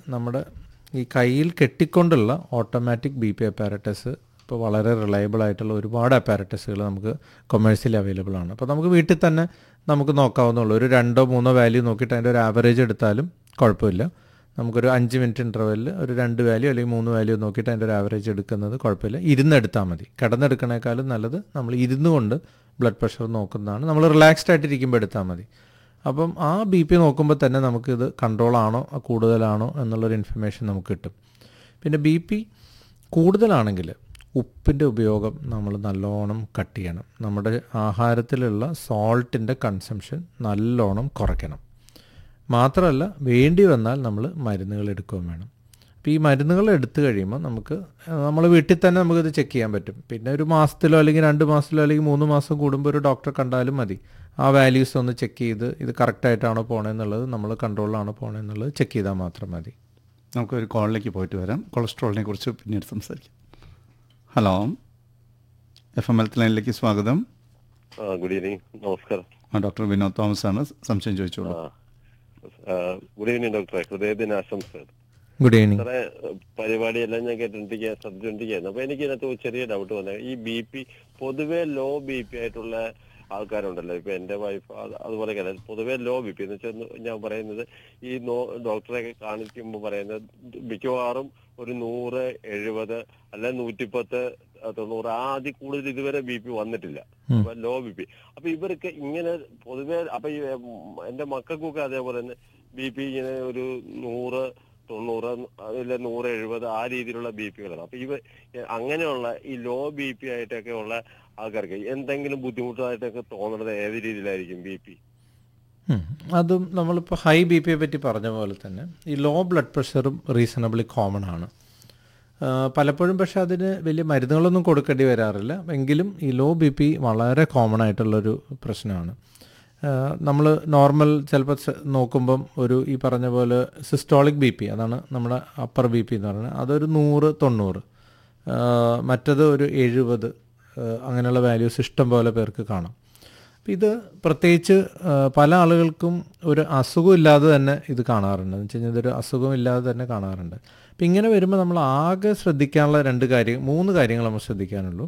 നമ്മുടെ ഈ കയ്യിൽ കെട്ടിക്കൊണ്ടുള്ള ഓട്ടോമാറ്റിക് ബി പി അപ്പാരറ്റസ് ഇപ്പോൾ വളരെ റിലയബിൾ ആയിട്ടുള്ള ഒരുപാട് അപ്പാരറ്റസുകൾ നമുക്ക് കൊമേഴ്സ്യലി അവൈലബിൾ ആണ് അപ്പോൾ നമുക്ക് വീട്ടിൽ തന്നെ നമുക്ക് നോക്കാവുന്നുള്ളൂ ഒരു രണ്ടോ മൂന്നോ വാല്യൂ നോക്കിയിട്ട് അതിൻ്റെ ഒരു ആവറേജ് എടുത്താലും കുഴപ്പമില്ല നമുക്കൊരു അഞ്ച് മിനിറ്റ് ഇൻ്റർവെല്ലിൽ ഒരു രണ്ട് വാല്യൂ അല്ലെങ്കിൽ മൂന്ന് വാല്യൂ നോക്കിയിട്ട് അതിൻ്റെ ഒരു ആവറേജ് എടുക്കുന്നത് കുഴപ്പമില്ല ഇരുന്നെടുത്താൽ മതി കിടന്നെടുക്കണേക്കാളും നല്ലത് നമ്മൾ ഇരുന്നു കൊണ്ട് ബ്ലഡ് പ്രഷർ നോക്കുന്നതാണ് നമ്മൾ റിലാക്സ്ഡ് ആയിട്ട് ഇരിക്കുമ്പോൾ എടുത്താൽ മതി അപ്പം ആ ബി പി നോക്കുമ്പോൾ തന്നെ നമുക്കിത് കൺട്രോൾ ആണോ കൂടുതലാണോ എന്നുള്ളൊരു ഇൻഫർമേഷൻ നമുക്ക് കിട്ടും പിന്നെ ബി പി കൂടുതലാണെങ്കിൽ ഉപ്പിൻ്റെ ഉപയോഗം നമ്മൾ നല്ലോണം കട്ട് ചെയ്യണം നമ്മുടെ ആഹാരത്തിലുള്ള സോൾട്ടിൻ്റെ കൺസംഷൻ നല്ലോണം കുറയ്ക്കണം മാത്രമല്ല വേണ്ടി വന്നാൽ നമ്മൾ മരുന്നുകൾ എടുക്കുകയും വേണം അപ്പോൾ ഈ മരുന്നുകൾ എടുത്തു കഴിയുമ്പോൾ നമുക്ക് നമ്മൾ വീട്ടിൽ തന്നെ നമുക്കിത് ചെക്ക് ചെയ്യാൻ പറ്റും പിന്നെ ഒരു മാസത്തിലോ അല്ലെങ്കിൽ രണ്ട് മാസത്തിലോ അല്ലെങ്കിൽ മൂന്ന് മാസം കൂടുമ്പോൾ ഒരു ഡോക്ടറെ കണ്ടാലും മതി ആ വാല്യൂസ് ഒന്ന് ചെക്ക് ചെയ്ത് ഇത് കറക്റ്റായിട്ടാണോ പോണേന്നുള്ളത് നമ്മൾ കൺട്രോളിലാണോ പോണേന്നുള്ളത് ചെക്ക് ചെയ്താൽ മാത്രം മതി നമുക്കൊരു കോളിലേക്ക് പോയിട്ട് വരാം കൊളസ്ട്രോളിനെ കുറിച്ച് പിന്നീട് സംസാരിക്കാം ഹലോ എഫ് എം എൽത്ത് ലൈനിലേക്ക് സ്വാഗതം ആ ഗുഡ് ഈവനിങ് നമസ്കാരം ആ ഡോക്ടർ വിനോദ് തോമസ് ആണ് സംശയം ചോദിച്ചോളൂ ആ ആ, ഗുഡ് ഈവനിങ് ഡോക്ടറെ ഹൃദയദിന ആശംസകൾ ഗുഡ് ഈവനിങ് സാറേ പരിപാടിയെല്ലാം ഞാൻ കേട്ടിരിക്കുക ശ്രദ്ധിച്ചോണ്ടിരിക്കുകയായിരുന്നു അപ്പൊ എനിക്ക് ഇതിനകത്ത് ഒരു ചെറിയ ഡൗട്ട് വന്നത് ഈ ബി പി പൊതുവെ ലോ ബി പി ആയിട്ടുള്ള ആൾക്കാരുണ്ടല്ലോ ഇപ്പൊ എന്റെ വൈഫ് അതുപോലെ പൊതുവെ ലോ ബി പി എന്ന് വെച്ചാൽ ഞാൻ പറയുന്നത് ഈ നോ ഡോക്ടറെ കാണിക്കുമ്പോൾ പറയുന്നത് മിക്കവാറും ഒരു നൂറ് എഴുപത് അല്ലെ നൂറ്റിപ്പത്ത് തൊണ്ണൂറ് ആ അതിൽ കൂടുതൽ ഇതുവരെ ബി പി വന്നിട്ടില്ല അപ്പൊ ലോ ബി പി അപ്പൊ ഇവർക്ക് ഇങ്ങനെ പൊതുവെ അപ്പൊ ഈ ഉം, എന്റെ മക്കൾക്കൊക്കെ അതേപോലെ തന്നെ ബി പി ഇങ്ങനെ ഒരു നൂറ് തൊണ്ണൂറ് അതിലെ നൂറ് എഴുപത് ആ രീതിയിലുള്ള ബി പികളാണ് അപ്പൊ ഇവ അങ്ങനെയുള്ള ഈ ലോ ബി പി ആയിട്ടൊക്കെ ഉള്ള ആൾക്കാർക്ക് എന്തെങ്കിലും ബുദ്ധിമുട്ടായിട്ടൊക്കെ തോന്നുന്നത് ഏത് രീതിയിലായിരിക്കും ബി പി ഉം. അതും നമ്മളിപ്പോൾ ഹൈ ബി പിയെ പറ്റി പറഞ്ഞ പോലെ തന്നെ ഈ ലോ ബ്ലഡ് പ്രഷറും റീസണബിളി കോമൺ ആണ് ആ, പലപ്പോഴും പക്ഷെ അതിന് വലിയ മരുന്നുകളൊന്നും കൊടുക്കേണ്ടി വരാറില്ല എങ്കിലും ഈ ലോ ബി പി വളരെ കോമൺ ആയിട്ടുള്ളൊരു പ്രശ്നമാണ് നമ്മൾ നോർമൽ ചിലപ്പോൾ സ- നോക്കുമ്പം ഒരു ഈ പറഞ്ഞ പോലെ സിസ്റ്റോളിക് ബി പി അതാണ് നമ്മുടെ അപ്പർ ബി പി എന്ന് പറയുന്നത് അതൊരു നൂറ് തൊണ്ണൂറ് ആ, മറ്റത് ഒരു എഴുപത് ആ, അങ്ങനെയുള്ള വാല്യൂസ് ഇഷ്ടം പോലെ പേർക്ക് കാണാം അപ്പം ഇത് പ്രത്യേകിച്ച് ആ, പല ആളുകൾക്കും ഒരു അസുഖം ഇല്ലാതെ തന്നെ ഇത് കാണാറുണ്ട് എന്ന് വെച്ച് കഴിഞ്ഞാൽ ഇതൊരു അസുഖം ഇല്ലാതെ തന്നെ കാണാറുണ്ട് അപ്പം ഇങ്ങനെ വരുമ്പോൾ നമ്മൾ ആകെ ശ്രദ്ധിക്കാനുള്ള രണ്ട് കാര്യം മൂന്ന് കാര്യങ്ങൾ നമ്മൾ ശ്രദ്ധിക്കാനുള്ളൂ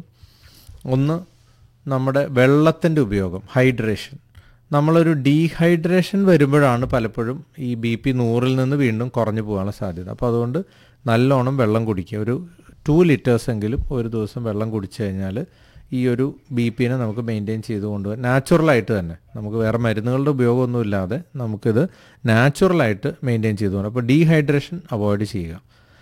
ഒന്ന് നമ്മുടെ വെള്ളത്തിൻ്റെ ഉപയോഗം ഹൈഡ്രേഷൻ നമ്മളൊരു ഡീഹൈഡ്രേഷൻ വരുമ്പോഴാണ് പലപ്പോഴും ഈ ബി പി നൂറിൽ നിന്ന് വീണ്ടും കുറഞ്ഞു പോകാനുള്ള സാധ്യത അപ്പോൾ അതുകൊണ്ട് നല്ലോണം വെള്ളം കുടിക്കുക ഒരു ടു ലിറ്റേഴ്സ് എങ്കിലും ഒരു ദിവസം വെള്ളം കുടിച്ചു കഴിഞ്ഞാൽ ഈ ഒരു ബി പിനെ നമുക്ക് മെയിൻറ്റെയിൻ ചെയ്ത് കൊണ്ടുപോകാൻ നാച്ചുറലായിട്ട് തന്നെ നമുക്ക് വേറെ മരുന്നുകളുടെ ഉപയോഗമൊന്നും ഇല്ലാതെ നമുക്കിത് നാച്ചുറലായിട്ട് മെയിൻറ്റെയിൻ ചെയ്തു പോകണം അപ്പോൾ ഡീഹൈഡ്രേഷൻ അവോയ്ഡ് ചെയ്യുക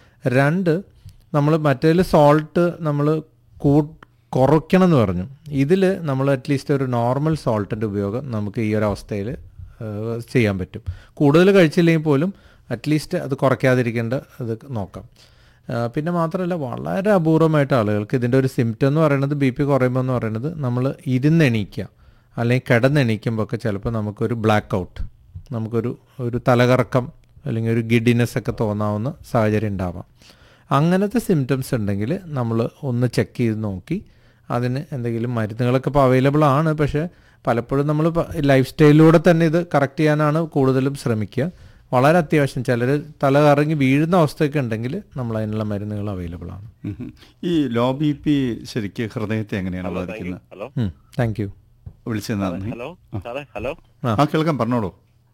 രണ്ട് നമ്മൾ മറ്റേതിൽ സോൾട്ട് നമ്മൾ കൂ കുറയ്ക്കണം എന്ന് പറഞ്ഞു ഇതിൽ നമ്മൾ അറ്റ്ലീസ്റ്റ് ഒരു നോർമൽ സോൾട്ടിൻ്റെ ഉപയോഗം നമുക്ക് ഈ ഒരു അവസ്ഥയിൽ ചെയ്യാൻ പറ്റും കൂടുതൽ കഴിച്ചില്ലെങ്കിൽ പോലും അറ്റ്ലീസ്റ്റ് അത് കുറയ്ക്കാതിരിക്കേണ്ട ഇത് നോക്കാം ആ, പിന്നെ മാത്രമല്ല വളരെ അപൂർവമായിട്ട് ആളുകൾക്ക് ഇതിൻ്റെ ഒരു സിംറ്റം എന്ന് പറയുന്നത് ബി പി കുറയുമ്പോൾ എന്ന് പറയുന്നത് നമ്മൾ ഇരുന്നെണീക്കുക അല്ലെങ്കിൽ കിടന്നെണീക്കുമ്പോൾ ഒക്കെ ചിലപ്പോൾ നമുക്കൊരു ബ്ലാക്ക് ഔട്ട് നമുക്കൊരു ഒരു തലകറക്കം അല്ലെങ്കിൽ ഒരു ഗിഡിനെസ് ഒക്കെ തോന്നാവുന്ന സാഹചര്യം ഉണ്ടാവാം അങ്ങനത്തെ സിംറ്റംസ് ഉണ്ടെങ്കിൽ നമ്മൾ ഒന്ന് ചെക്ക് ചെയ്ത് നോക്കി അതിന് എന്തെങ്കിലും മരുന്നുകളൊക്കെ ഇപ്പോൾ അവൈലബിൾ ആണ് പക്ഷേ പലപ്പോഴും നമ്മൾ ലൈഫ് സ്റ്റൈലിലൂടെ തന്നെ ഇത് കറക്റ്റ് ചെയ്യാനാണ് കൂടുതലും ശ്രമിക്കുക വളരെ അത്യാവശ്യം ചിലർ തല കറങ്ങി വീഴുന്ന അവസ്ഥയൊക്കെ ഉണ്ടെങ്കിൽ നമ്മൾ അതിനുള്ള മരുന്നുകൾ അവൈലബിൾ ആണ് ഉം ഉം. ഈ ലോ ബി പി ശരിക്ക് ഹൃദയത്തെ എങ്ങനെയാണ് ഹലോ താങ്ക് യു ബാധിക്കുന്നത് ഹലോ താങ്ക് യു വിളിച്ചത് നന്ദി ഹലോ സാറേ ഹലോ ആ കേൾക്കാം പറഞ്ഞോളൂ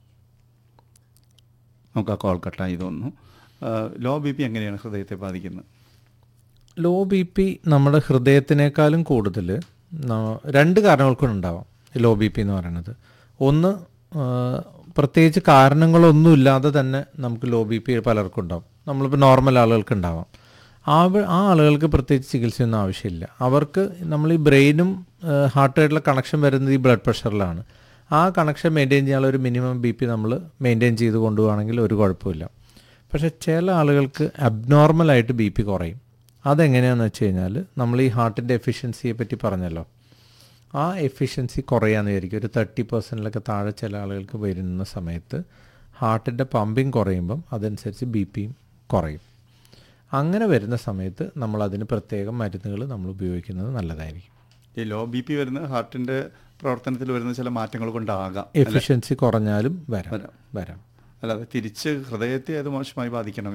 നമുക്ക് ആ കോൾ കട്ടായി തോന്നുന്നു ആ, ലോ ബി പി എങ്ങനെയാണ് ഹൃദയത്തെ ബാധിക്കുന്നത് ലോ ബി പി നമ്മുടെ ഹൃദയത്തിനേക്കാളും കൂടുതൽ രണ്ട് കാരണങ്ങൾ കൊണ്ടുണ്ടാവാം ഈ ലോ ബി പി എന്ന് പറയുന്നത് ഒന്ന് ആ, പ്രത്യേകിച്ച് കാരണങ്ങളൊന്നും ഇല്ലാതെ തന്നെ നമുക്ക് ലോ ബി പി പലർക്കും ഉണ്ടാവും നമ്മളിപ്പോൾ നോർമൽ ആളുകൾക്ക് ഉണ്ടാവാം ആ വ- ആ ആളുകൾക്ക് പ്രത്യേകിച്ച് ചികിത്സയൊന്നും ആവശ്യമില്ല അവർക്ക് നമ്മൾ ഈ ബ്രെയിനും ഹാർട്ടായിട്ടുള്ള കണക്ഷൻ വരുന്നത് ഈ ബ്ലഡ് പ്രഷറിലാണ് ആ കണക്ഷൻ മെയിൻറ്റെയിൻ ചെയ്യാനുള്ള ഒരു മിനിമം ബി പി നമ്മൾ മെയിൻറ്റെയിൻ ചെയ്ത് കൊണ്ടുപോകണമെങ്കിൽ ഒരു കുഴപ്പമില്ല പക്ഷേ ചില ആളുകൾക്ക് അബ്നോർമലായിട്ട് ബി പി കുറയും അതെങ്ങനെയാണെന്ന് വെച്ച് കഴിഞ്ഞാൽ നമ്മൾ ഈ ഹാർട്ടിൻ്റെ എഫിഷ്യൻസിയെ പറ്റി പറഞ്ഞല്ലോ ആ എഫിഷ്യൻസി കുറയാന്ന് വിചാരിക്കും ഒരു തേർട്ടി പെർസെൻറ്റിലൊക്കെ താഴെ ചില ആളുകൾക്ക് വരുന്ന സമയത്ത് ഹാർട്ടിൻ്റെ പമ്പിങ് കുറയുമ്പം അതനുസരിച്ച് ബി പിയും കുറയും അങ്ങനെ വരുന്ന സമയത്ത് നമ്മൾ അതിന് പ്രത്യേകം മരുന്നുകൾ നമ്മൾ ഉപയോഗിക്കുന്നത് നല്ലതായിരിക്കും ഈ ലോ ബി പി വരുന്ന ഹാർട്ടിന്റെ പ്രവർത്തനത്തിൽ വരുന്ന ചില മാറ്റങ്ങൾ കൊണ്ടാകാം എഫിഷ്യൻസി കുറഞ്ഞാലും വരാം വരാം. വരാം അല്ലാതെ തിരിച്ച് ഹൃദയത്തെ അത് മോശമായി ബാധിക്കണം